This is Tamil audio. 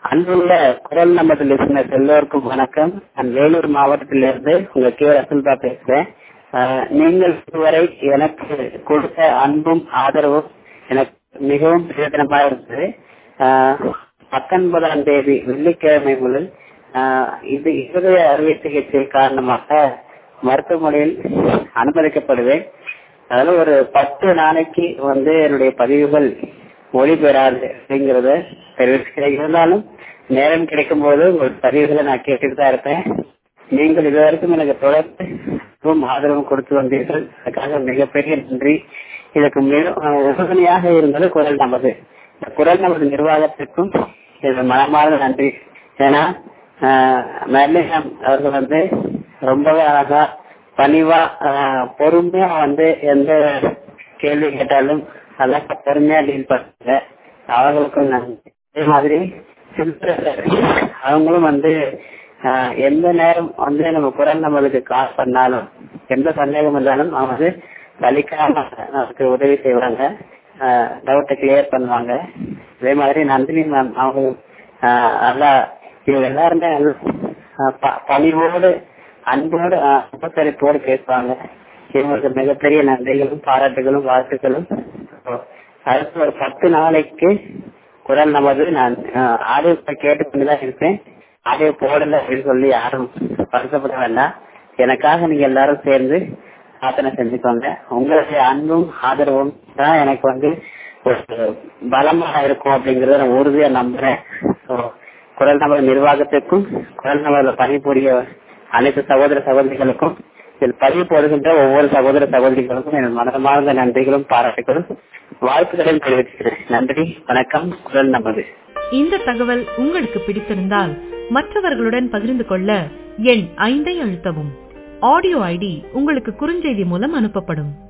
அன்புள்ள குரல் நமது லிசனர்ஸ் எல்லோருக்கும் வணக்கம் நான் வேலூர் மாவட்டத்திலிருந்து உங்க கே ரசுல்பா பேசுறேன் ஆஹ் நீங்கள் இதுவரை எனக்கு கொடுத்த அன்பும் ஆதரவும் எனக்கு மிகவும் பிரயோஜனமா இருந்தது ஆஹ் பத்தொன்பதாம் தேதி வெள்ளிக்கிழமை முதல் ஆஹ் இது இருதய அறுவை சிகிச்சை காரணமாக மருத்துவமனையில் அனுமதிக்கப்படுவேன் அதுல ஒரு பத்து நாளைக்கு வந்து என்னுடைய பதிவுகள் ஒளிபெறாது அப்படிங்கறத தெரிவிச்சுக்கிறேன் இருந்தாலும் நேரம் கிடைக்கும் போது உங்கள் பதிவுகளை நான் கேட்டுட்டு தான் இருப்பேன் நீங்கள் இதுவரைக்கும் எனக்கு தொடர்ந்து ஆதரவும் கொடுத்து வந்தீர்கள் அதுக்காக மிகப்பெரிய நன்றி இதற்கு மிக உறுதுணையாக இருந்தது குரல் நமது இந்த குரல் நமது நிர்வாகத்திற்கும் இது மனமார்ந்த நன்றி ஏன்னா மெர்லினம் அவர்கள் வந்து ரொம்பவே அழகா பணிவா பொறுமையா வந்து எந்த கேள்வி கேட்டாலும் அதெல்லாம் பொறுமையா டீல் பண்ணுங்க அவர்களுக்கும் நன்றி அதே மாதிரி அவங்களும் வந்து எந்த நேரம் வந்து நம்ம குரல் நம்மளுக்கு கால் பண்ணாலும் எந்த சந்தேகம் இருந்தாலும் அவங்க வந்து வலிக்காம நமக்கு உதவி செய்வாங்க டவுட்டை கிளியர் பண்ணுவாங்க அதே மாதிரி நந்தினி மேம் அவங்க நல்லா இவங்க எல்லாருமே பணிவோடு அன்போடு அன்பத்தரிப்போடு பேசுவாங்க இவங்களுக்கு மிகப்பெரிய நன்றிகளும் பாராட்டுகளும் வாழ்த்துக்களும் அடுத்த ஒரு பத்து நாளைக்கு குரல் நமது நான் ஆடியோ கேட்டுக்கொண்டுதான் இருப்பேன் ஆடியோ போடல அப்படின்னு சொல்லி யாரும் வருத்தப்பட வேண்டாம் எனக்காக நீங்க எல்லாரும் சேர்ந்து பிரார்த்தனை செஞ்சுக்கோங்க உங்களுடைய அன்பும் ஆதரவும் தான் எனக்கு வந்து ஒரு பலமா இருக்கும் அப்படிங்கறத நான் உறுதியா நம்புறேன் குரல் நபர் நிர்வாகத்திற்கும் குரல் நபர்ல பணிபுரிய அனைத்து சகோதர சகோதரிகளுக்கும் இதில் பதிவு போடுகின்ற ஒவ்வொரு சகோதர சகோதரிகளுக்கும் என் மனமார்ந்த நன்றிகளும் பாராட்டுகளும் வாழ்த்துக்களையும் தெரிவிக்கிறேன் நன்றி வணக்கம் குரல் நமது இந்த தகவல் உங்களுக்கு பிடித்திருந்தால் மற்றவர்களுடன் பகிர்ந்து கொள்ள எண் ஐந்தை அழுத்தவும் ஆடியோ ஐடி உங்களுக்கு குறுஞ்செய்தி மூலம் அனுப்பப்படும்